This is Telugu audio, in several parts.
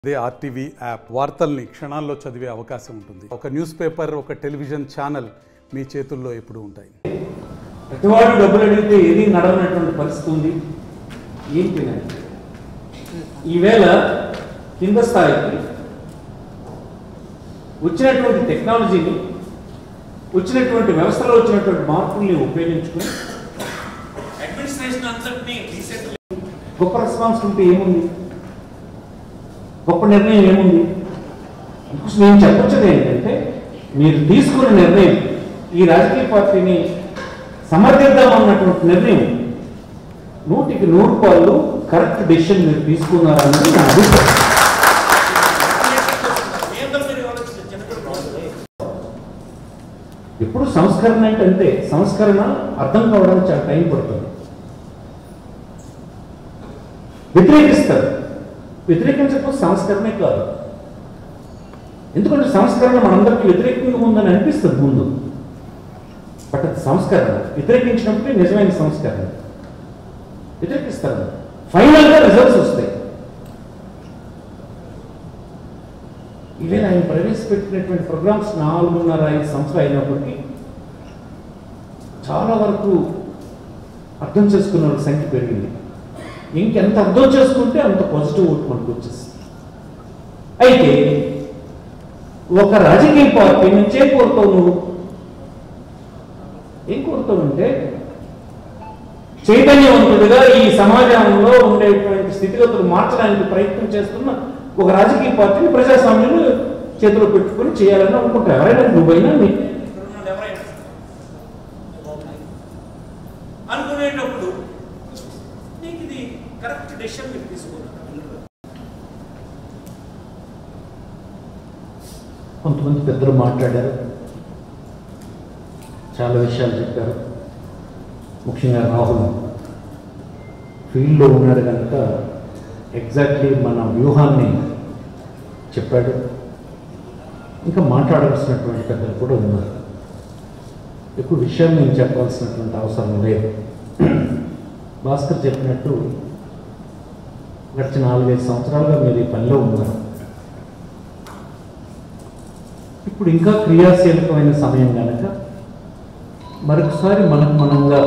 అదే ఆర్టీవీ యాప్ వార్తల్ని క్షణాల్లో చదివే అవకాశం ఉంటుంది ఒక న్యూస్ పేపర్ ఒక టెలివిజన్ ఛానల్ మీ చేతుల్లో ఎప్పుడూ ఉంటాయి ప్రతివాడు డబ్బులు అడిగితే ఏది నడవనటువంటి పరిస్థితి ఉంది ఏంటి అని. ఈవేళ కింద స్థాయికి వచ్చినటువంటి టెక్నాలజీని వచ్చినటువంటి వ్యవస్థలో వచ్చినటువంటి మార్పుల్ని ఉపయోగించుకుని అడ్మినిస్ట్రేషన్ అంతటినీ రీసెంట్ గొప్ప రెస్పాన్సిబిలిటీ ఏముంది గొప్ప నిర్ణయం ఏముంది ఇప్పుడు నేను చెప్పొచ్చేది ఏంటంటే మీరు తీసుకున్న నిర్ణయం ఈ రాజకీయ పార్టీని సమర్థిద్దామన్నటువంటి నిర్ణయం నూటికి నూరు పాళ్ళు కరెక్ట్ డెసిషన్ మీరు తీసుకున్నారన్నది నా అభిప్రాయం మీ అందరూ మీరు ఆలోచించండి చిన్నపిల్లలు బాగుంది ఎప్పుడు సంస్కరణ అంటే అంతే సంస్కరణ అర్థం కావడానికి చాలా టైం పడుతుంది వ్యతిరేకిస్తారు వ్యతిరేకించకపోతే సంస్కరణే కాదు ఎందుకంటే సంస్కరణ మనందరికీ వ్యతిరేకంగా ఉందని అనిపిస్తుంది ముందు బట్ అది సంస్కరణ వ్యతిరేకించినప్పుడే నిజమైన సంస్కరణ వ్యతిరేకిస్తారు ఫైనల్గా రిజల్ట్స్ వస్తాయి ఇవే ఆయన ప్రవేశపెట్టినటువంటి ప్రోగ్రామ్స్ నాలుగున్నర ఐదు సంవత్సరాలు అయినప్పటికీ చాలా వరకు అర్థం చేసుకున్న వాళ్ళ సంఖ్య పెరిగింది ఇంకెంత అర్థం చేసుకుంటే అంత పాజిటివ్ ఓట్ మనకు వచ్చేస్తుంది అయితే ఒక రాజకీయ పార్టీ నుంచే కోరుతావు నువ్వు ఏం కోరుతావు అంటే చైతన్యవంతుడిగా ఈ సమాజంలో ఉండేటువంటి స్థితిగతులు మార్చడానికి ప్రయత్నం చేస్తున్న ఒక రాజకీయ పార్టీని ప్రజాస్వామ్యంలో చేతిలో పెట్టుకొని చేయాలని అనుకుంటారు ఎవరైనా నువ్వైనా నీ ఇక్కడ ఉన్న ఎవరైనా అనుకునేటప్పుడు నీకు ఇది కరెక్ట్ డెసిషన్ మీరు తీసుకున్నారు కొంతమంది పెద్దలు మాట్లాడారు చాలా విషయాలు చెప్పారు ముఖ్యంగా రాహుల్ ఫీల్డ్లో ఉన్నాడు కనుక ఎగ్జాక్ట్లీ మన వ్యూహాన్ని చెప్పాడు ఇంకా మాట్లాడాల్సినటువంటి పెద్దలు కూడా ఉన్నారు ఎక్కువ విషయం నేను చెప్పాల్సినటువంటి అవసరం లేదు భాస్కర్ చెప్పినట్టు గడిచిన నాలుగైదు సంవత్సరాలుగా మీరు ఈ పనిలో ఉన్నారు ఇప్పుడు ఇంకా క్రియాశీలకమైన సమయం కనుక మరొకసారి మనకు మనంగా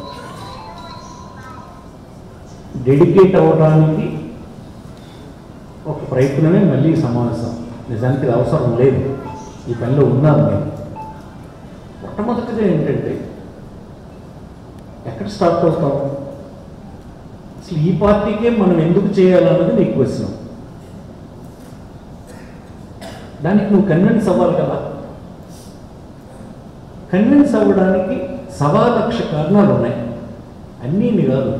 డెడికేట్ అవ్వడానికి ఒక ప్రయత్నమే మళ్ళీ సమావేశం నిజానికి ఇది అవసరం లేదు ఈ పనిలో ఉన్నాను నేను మొట్టమొదటిగా ఏంటంటే ఎక్కడ స్టార్ట్ అవుతాం అసలు ఈ పార్టీకే మనం ఎందుకు చేయాలన్నది నీ క్వశ్చన్ దానికి నువ్వు కన్విన్స్ అవ్వాలి కదా కన్విన్స్ అవ్వడానికి సవా లక్ష కారణాలు ఉన్నాయి అన్నీ నీ కాదు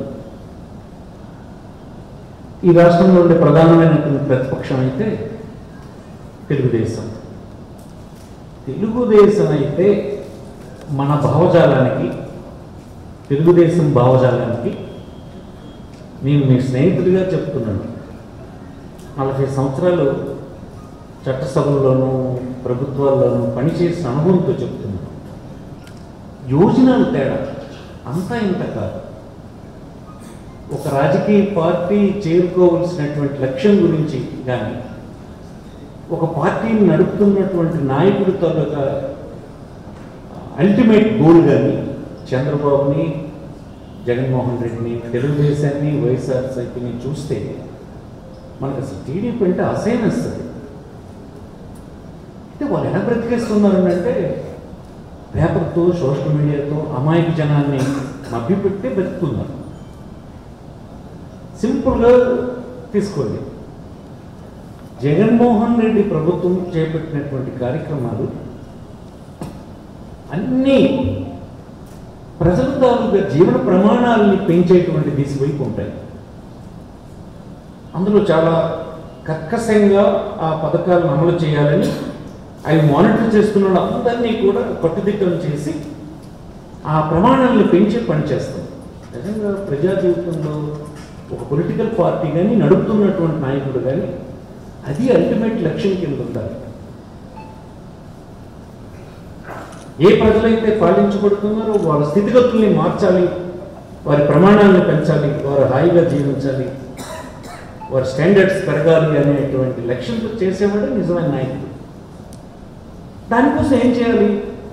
ఈ రాష్ట్రంలో ఉండే ప్రధానమైనటువంటి ప్రతిపక్షం అయితే తెలుగుదేశం తెలుగుదేశం అయితే మన భావజాలానికి తెలుగుదేశం భావజాలానికి నేను మీ స్నేహితుడిగా చెప్తున్నాను నలభై సంవత్సరాలు చట్టసభల్లోనూ ప్రభుత్వాల్లోనూ పనిచేసిన అనుభవంతో చెప్తున్నాను యోజనలు తేడా అంతా ఇంత కాదు ఒక రాజకీయ పార్టీ చేరుకోవలసినటువంటి లక్ష్యం గురించి కానీ ఒక పార్టీని నడుపుతున్నటువంటి నాయకుడి తాలూకా అల్టిమేట్ గోల్ కానీ చంద్రబాబుని జగన్మోహన్ రెడ్డిని తెలుగుదేశాన్ని వైఎస్ఆర్సీపీని చూస్తే మనకు అసలు టీడీపీ అంటే అసహ్యం వస్తుంది అయితే వాళ్ళు ఎలా బ్రతికేస్తున్నారు అంటే పేపర్తో సోషల్ మీడియాతో అమాయక జనాన్ని మభ్యపెట్టి బ్రతుకుతున్నారు సింపుల్గా తీసుకోండి జగన్మోహన్ రెడ్డి ప్రభుత్వం చేపట్టినటువంటి కార్యక్రమాలు అన్నీ ప్రజల తాలూకా జీవన ప్రమాణాలని పెంచేటువంటి దిశ వైపు ఉంటాయి అందులో చాలా కర్కశంగా ఆ పథకాలను అమలు చేయాలని అవి మానిటర్ చేస్తున్న వాళ్ళందరినీ కూడా కట్టుదిట్టం చేసి ఆ ప్రమాణాలను పెంచి పనిచేస్తాం నిజంగా ప్రజా జీవితంలో ఒక పొలిటికల్ పార్టీ కానీ నడుపుతున్నటువంటి నాయకుడు కానీ అది అల్టిమేట్ లక్ష్యం కింద ఉండాలి ఏ ప్రజలైతే పాలించబడుతున్నారో వాళ్ళ స్థితిగతుల్ని మార్చాలి వారి ప్రమాణాలను పెంచాలి వారు హాయిగా జీవించాలి వారి స్టాండర్డ్స్ పెరగాలి అనేటువంటి లక్ష్యంతో చేసేవాడు నిజమైన నాయకుడు దానికోసం ఏం చేయాలి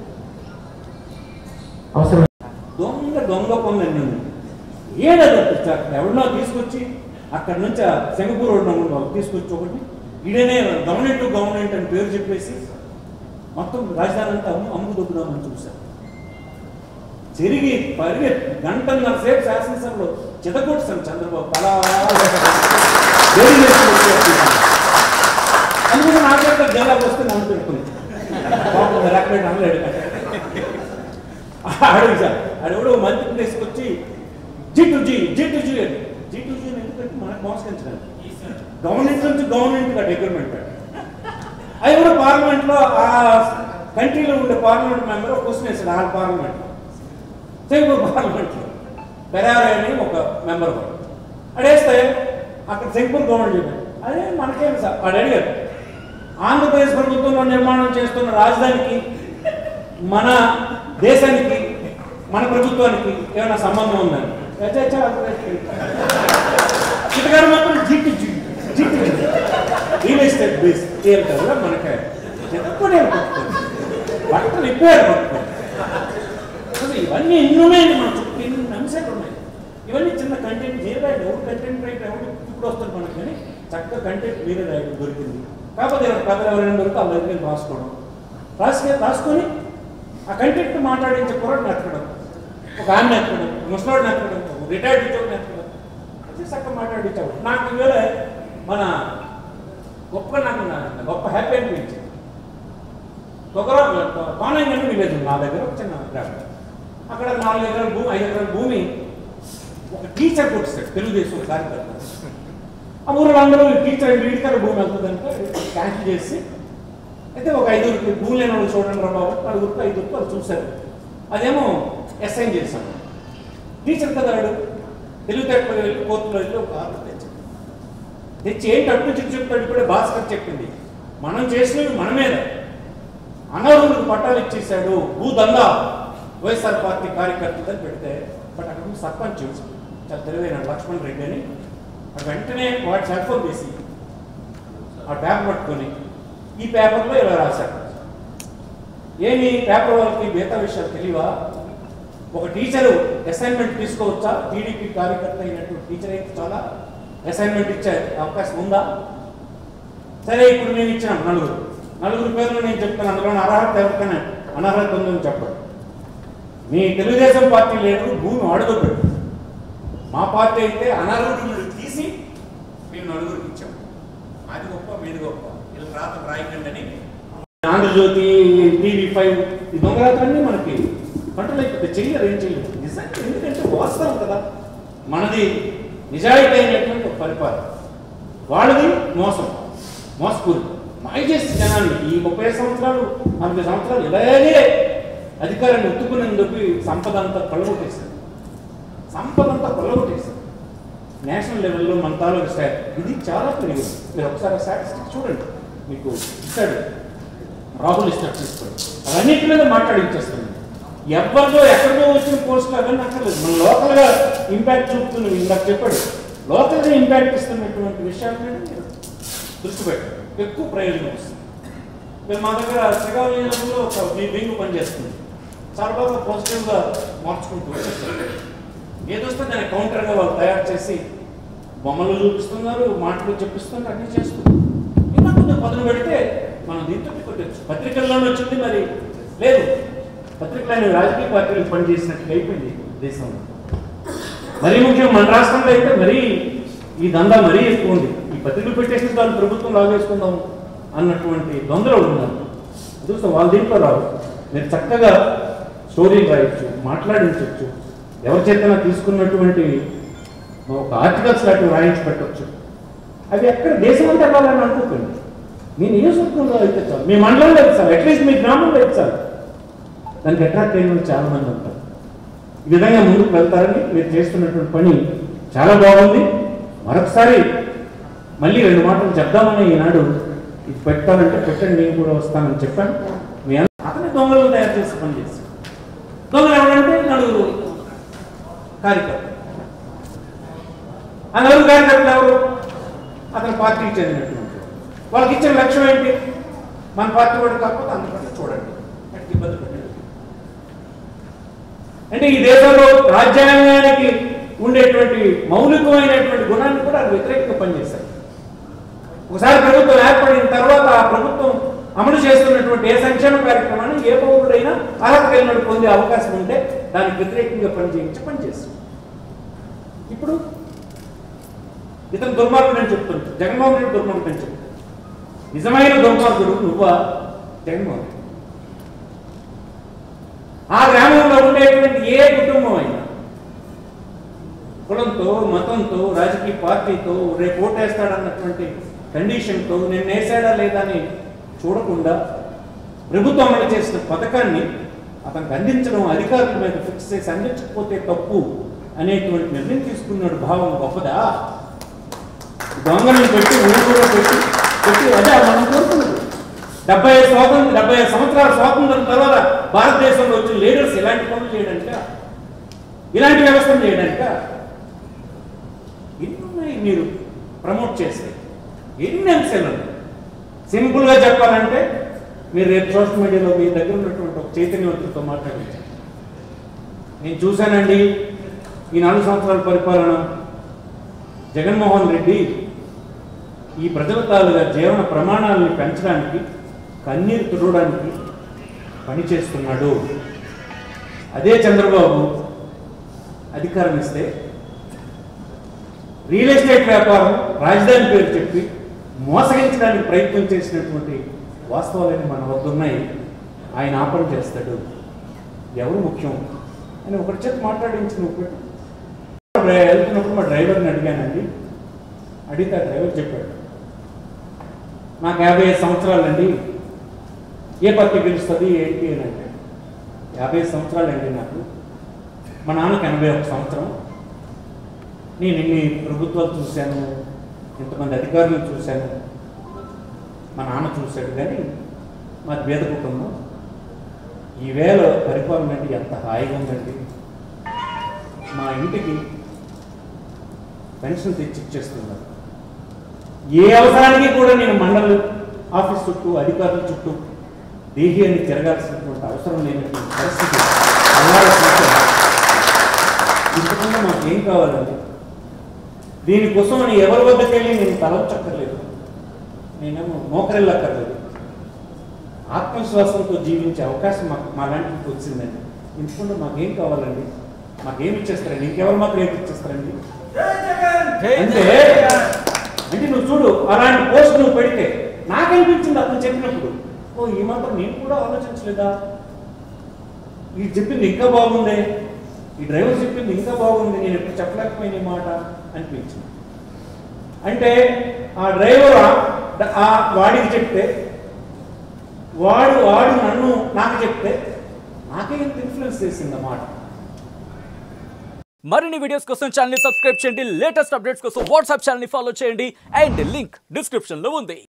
అవసరం దొంగ దొంగ పనులన్నీ ఉన్నాయి ఏడది ఎవరినో తీసుకొచ్చి అక్కడ నుంచి ఆ సింగపూర్ రోడ్డు తీసుకొచ్చి ఒకటి ఈడనే గవర్నమెంట్ గవర్నమెంట్ అని పేరు చెప్పేసి మొత్తం రాజధాని అంతా అమ్ము అమ్ము దొబ్బుదామని చూశారు తిరిగి పరిగె గంటన్నర సేపు శాసనసభలో చితకొట్టాను చంద్రబాబు అలా వేడి వేసి వచ్చేస్తున్నాను. అందుకని నాకంటే జనాలకు వస్తే నన్ను పెట్టుకుంది పాపం రాకపోయినా అనలేడు అడుగు సార్ అడుగుడు మంత్రి తీసుకొచ్చి G to G G to G అని జీ టు జీ ఎందుకంటే మనకు మోసగించడానికి గవర్నమెంట్ నుంచి గవర్నమెంట్ గా డెవలప్మెంట్ అది కూడా పార్లమెంట్ లో ఆ కంట్రీలో ఉండే పార్లమెంట్ మెంబర్ ఒక క్వశ్చన్ వేసాడు ఆ పార్లమెంట్ సింగపూర్ పార్లమెంట్ లో బెరారే అని ఒక మెంబర్ కూడా అడేస్తే అక్కడ సింగపూర్ గవర్నమెంట్ చెప్పారు అదే మనకేం సార్ వాడు అడిగారు ఆంధ్రప్రదేశ్ ప్రభుత్వంలో నిర్మాణం చేస్తున్న రాజధానికి మన దేశానికి మన ప్రభుత్వానికి ఏమైనా సంబంధం ఉందని చిట్టగారు మాత్రం జిట్టు జిట్టు రియల్ ఎస్టేట్ బేస్ ఏం కదా మనకి ఎప్పుడే బట్టలు ఇప్పారు పట్టుకోండి అసలు ఇవన్నీ ఎన్ని ఉన్నాయండి మన చుట్టూ ఎన్ని అంశాలు ఉన్నాయి ఇవన్నీ చిన్న కంటెంట్ మీరే రాయండి ఎవరు కంటెంట్ రైట్ ఎవరు ఇప్పుడు వస్తారు మనకి కానీ చక్కగా కంటెంట్ మీరే రాయడం దొరికింది కాకపోతే ఎవరు కథలు ఎవరైనా దొరికితే వాళ్ళ దగ్గర రాసుకోవడం రాసుకే రాసుకొని ఆ కంటెంట్ మాట్లాడించే కుర్రాడు నెత్తడం ఒక ఆమె నెత్తడం ముసలాడు నెత్తడం రిటైర్డ్ ఉద్యోగం నెత్తడం అది చక్కగా మాట్లాడించాడు నాకు ఇవాళ మన గొప్ప నాకు నా- గొప్ప హ్యాపీ అనిపించింది ఒకరో కోనంగి అని విలేజ్ ఉంది నా దగ్గర ఒక చిన్న గ్రామం అక్కడ నాలుగు ఎకరాల భూమి ఐదు ఎకరాల భూమి ఒక టీచర్ కొట్టిస్తాడు తెలుగుదేశం కార్యకర్త ఆ ఊరిలో అందరూ టీచర్ వీడికర భూమి వెళ్తుందంటే క్యాన్సిల్ చేసి అయితే ఒక ఐదుగురికి భూమి లేని వాళ్ళు చూడండి రా బాబు నలుగురికి ఐదుగురికి వాళ్ళు చూశారు అదేమో అసైన్ చేశాం టీచర్ కదా వాడు తెలుగుతేటలో వెళ్ళి కోర్టులో వెళ్ళి ఒక ఆర్డర్ తెచ్చాడు తెచ్చి ఏంటి అటు నుంచి ఇటు చెప్తాడు ఇప్పుడే భాస్కర్ చెప్పింది మనం చేసినవి మన మీద అనర్హులకు పట్టాలు ఇచ్చేశాడు భూదందా వైఎస్ఆర్ పార్టీ కార్యకర్తలు పెడితే బట్ అక్కడ ఉన్న సర్పంచ్ చాలా తెలివైన లక్ష్మణ్ రెడ్డి అని వాడు వెంటనే వాడు సెల్ ఫోన్ తీసి ఆ పేపర్ పట్టుకొని ఈ పేపర్లో ఇలా రాశాడు ఏమి పేపర్ వాళ్ళకి మిగతా విషయాలు తెలియవా ఒక టీచరు అసైన్మెంట్ తీసుకోవచ్చా టీడీపీ కార్యకర్త అయినటువంటి టీచర్ అయితే చాలా అసైన్మెంట్ ఇచ్చే అవకాశం ఉందా సరే ఇప్పుడు నేను ఇచ్చిన నలుగురు నలుగురు పేర్లు నేను చెప్తాను అందులో అర్హత ఎవరికైనా అనర్హత ఉందని చెప్పండి మీ తెలుగుదేశం పార్టీ లీడరు భూమి అడుగుపెట్టు మా పార్టీ అయితే అనర్హుడు తీసి మేము నలుగురికి ఇచ్చాం అది గొప్ప మీది గొప్ప వీళ్ళ రాత రాయకండి అని ఆంధ్రజ్యోతి టీవీ ఫైవ్ ఈ దొంగరాతలన్నీ మనకి కంట్రోల్ అయిపోతే చెయ్యరు ఏం చెయ్యరు నిజంగా ఎందుకంటే వాస్తవం కదా మనది నిజాయితీ అయినటువంటి ఒక పరిపాలన వాళ్ళది మోసం మోసపూరి మాయ చేసి జనాన్ని ఈ ముప్పై సంవత్సరాలు నలభై సంవత్సరాలు ఇలాగే అధికారాన్ని ఒత్తుకుని చెప్పి సంపద అంతా కొల్లగొట్టేశారు సంపద అంతా కొల్లగొట్టేశారు నేషనల్ లెవెల్లో మన తాలూకు స్టాట్ ఇది చాలా పెరిగింది మీరు ఒకసారి స్టాటిస్టిక్స్ చూడండి మీకు ఇస్తాడు రాహుల్ ఇస్తాడు తీసుకోండి అవన్నిటి మీద మాట్లాడించేస్తుంది ఎవరిదో ఎక్కడిదో వచ్చిన పోస్టులు అవన్నీ అక్కర్లేదు మన లోకల్గా ఇంపాక్ట్ చూపుతున్నవి ఇందాక చెప్పాడు లోకల్గా ఇంపాక్ట్ ఇస్తున్నటువంటి విషయాల మీద మీరు దృష్టి పెట్టండి ఎక్కువ ప్రయోజనం వస్తుంది మేము మా దగ్గర శ్రీకాకుళంలో ఒక మీ వింగ్ పనిచేస్తుంది చాలా బాగా పాజిటివ్గా మార్చుకుంటూ వచ్చేస్తారు ఏదొస్తే దాన్ని కౌంటర్గా వాళ్ళు తయారు చేసి బొమ్మలు చూపిస్తున్నారు మాటలు చెప్పిస్తున్నారు అన్నీ చేస్తున్నారు ఇలా కొంచెం పదును పెడితే మనం దీంతో కొట్టచ్చు పత్రికల్లోనే వచ్చింది మరి లేదు పత్రికలు అనేవి రాజకీయ పార్టీలు పనిచేసినట్టు అయిపోయింది దేశంలో మరీ ముఖ్యం మన రాష్ట్రంలో అయితే మరీ ఈ దందా మరీ ఎక్కువ ఉంది ఈ పత్రికలు పెట్టేసి దాన్ని ప్రభుత్వం లాగేసుకుందాం అన్నటువంటి దొందలు ఉన్నారు చూస్తే వాళ్ళ దీంట్లో రావు మీరు చక్కగా స్టోరీలు రాయొచ్చు మాట్లాడించవచ్చు ఎవరి చేతనా తీసుకున్నటువంటి ఒక ఆర్టికల్స్ లాంటివి రాయించి పెట్టవచ్చు అవి ఎక్కడ దేశం అంతా వెళ్ళాలని అనుకోకండి మీ నియోజకవర్గంలో అయితే చాలు మీ మండలంలో అయితే చాలు అట్లీస్ట్ మీ గ్రామంలో అయితే చాలు దానికి అట్రాక్ట్ అయిన వాళ్ళు చాలా మంది ఉంటారు ఈ విధంగా ముందుకు వెళ్తారని మీరు చేస్తున్నటువంటి పని చాలా బాగుంది మరొకసారి మళ్ళీ రెండు మాటలు చెప్దామని ఈనాడు ఇది పెట్టాలంటే పెట్టండి నేను కూడా వస్తానని చెప్పాను మీ అందరూ అతని దొంగలు తయారు చేసి పని చేసి దొంగలు ఎవరంటే నలుగురు కార్యకర్తలు ఆ నలుగురు కార్యకర్తలు ఎవరు పార్టీకి చెందినటువంటి వాళ్ళు. వాళ్ళకి ఇచ్చిన లక్ష్యం ఏంటి మన పార్టీ వాడు కాకపోతే అందుకంటే చూడండి ఎట్లా ఇబ్బంది పెట్టండి అంటే ఈ దేశంలో రాజ్యాంగానికి ఉండేటువంటి మౌలికమైనటువంటి గుణాన్ని కూడా అది వ్యతిరేకంగా పనిచేశారు ఒకసారి ప్రభుత్వం ఏర్పడిన తర్వాత ఆ ప్రభుత్వం అమలు చేస్తున్నటువంటి ఏ సంక్షేమ కార్యక్రమాన్ని ఏ పౌరుడైనా అర్హత కలిగినట్టు పొందే అవకాశం ఉంటే దానికి వ్యతిరేకంగా పనిచేయించి పనిచేస్తాం ఇప్పుడు ఇతను దుర్మార్గుడు అని చెప్తున్నాడు జగన్మోహన్ రెడ్డి దుర్మార్గుడు అని చెప్తాడు నిజమైన దుర్మార్గుడు నువ్వా జగన్మోహన్ రెడ్డి ఆ గ్రామంలో ఉండేటువంటి ఏ కుటుంబం అయినా కులంతో మతంతో రాజకీయ పార్టీతో రేపు ఓటేస్తాడన్నటువంటి కండిషన్తో నేను వేసాడా లేదా అని చూడకుండా ప్రభుత్వం అమలు చేసిన పథకాన్ని అతనికి అందించడం అధికారుల మీద ఫిక్స్ చేసి అందించకపోతే తప్పు అనేటువంటి నిర్ణయం తీసుకున్నాడు భావం గొప్పదా దొంగలను పెట్టి ఊళ్ళో పెట్టి పెట్టి అదే మనం కోరుకున్నది డెబ్బై ఐదు స్వాతంత్ర డెబ్బై ఐదు సంవత్సరాల స్వాతంత్రం తర్వాత భారతదేశంలో వచ్చిన లీడర్స్ ఇలాంటి పనులు చేయడానిక ఇలాంటి వ్యవస్థను చేయడానిక ఎన్ని ఉన్నాయి మీరు ప్రమోట్ చేస్తే ఎన్ని అంశాలు ఉన్నాయి సింపుల్గా చెప్పాలంటే మీరు రేపు సోషల్ మీడియాలో మీ దగ్గర ఉన్నటువంటి ఒక చైతన్యవంతులతో మాట్లాడించారు నేను చూశానండి ఈ నాలుగు సంవత్సరాల పరిపాలన జగన్మోహన్ రెడ్డి ఈ ప్రజల తాలూగా జీవన ప్రమాణాలను పెంచడానికి కన్నీరు తుడవడానికి పనిచేస్తున్నాడు అదే చంద్రబాబు అధికారం ఇస్తే రియల్ ఎస్టేట్ వ్యాపారం రాజధాని పేరు చెప్పి మోసగించడానికి ప్రయత్నం చేసినటువంటి వాస్తవాలన్నీ మన వద్ద ఉన్నాయి ఆయన ఆపణ చేస్తాడు ఎవరు ముఖ్యం అని ఒకటి చేత మాట్లాడించిన ఒకటి వెళ్తున్నప్పుడు మా డ్రైవర్ని అడిగానండి అడిగితే ఆ డ్రైవర్ చెప్పాడు నాకు యాభై ఐదు సంవత్సరాలండి ఏ పార్టీ గెలుస్తుంది ఏంటి అని అంటే యాభై ఐదు సంవత్సరాలండి నాకు మా నాన్నకి ఎనభై ఒక సంవత్సరం నేను ఇన్ని ప్రభుత్వాలు చూశాను ఇంతమంది అధికారులను చూశాను మా నాన్న చూశాడు కానీ మాది పేద కుటుంబం ఈవేళ పరిపాలన అంటే ఎంత హాయిగా ఉందండి మా ఇంటికి పెన్షన్ తెచ్చి ఇచ్చేస్తున్నారు ఏ అవసరానికి కూడా నేను మండలి ఆఫీస్ చుట్టూ అధికారుల చుట్టూ దేహీయాన్ని తిరగాల్సినటువంటి అవసరం లేనటువంటి పరిస్థితి అల్లాడ చూశాను. ఇంతకన్నా మాకు ఏం కావాలండి దీనికోసం నేను ఎవరి వద్దకు వెళ్ళి నేను తలచక్కర్లేదు నేనేమో మోకరిల్లక్కర్లేదు ఆత్మవిశ్వాసంతో జీవించే అవకాశం మాకు మా లాంటికి వచ్చిందండి ఎందుకంటే మాకేం కావాలండి మాకేం ఇచ్చేస్తారండి ఇంకెవరు మాకు రేపు ఇచ్చేస్తారండి అంటే అంటే నువ్వు చూడు అలాంటి పోస్ట్ నువ్వు పెడితే నాకనిపించింది అతను చెప్పినప్పుడు ఓ ఈ మాత్రం నేను కూడా ఆలోచించలేదా ఈ చెప్పింది ఇంకా బాగుందే ఈ డ్రైవర్ చెప్పింది ఇంకా బాగుంది నేను ఎప్పుడు చెప్పలేకపోయిన ఈ మాట అనిపించింది అంటే ఆ డ్రైవర్ ఆ- ఆ వాడికి చెప్తే వాడు వాడు నన్ను నాకు చెప్తే నాకే ఎంత ఇన్ఫ్లుయెన్స్ చేసింది అన్నమాట మరిన్ని వీడియోస్ కోసం ఛానల్ ని సబ్స్క్రైబ్ చేయండి లేటెస్ట్ అప్డేట్స్ కోసం వాట్సాప్ ఛానల్ ని ఫాలో చేయండి అండ్ లింక్ డిస్క్రిప్షన్ లో ఉంది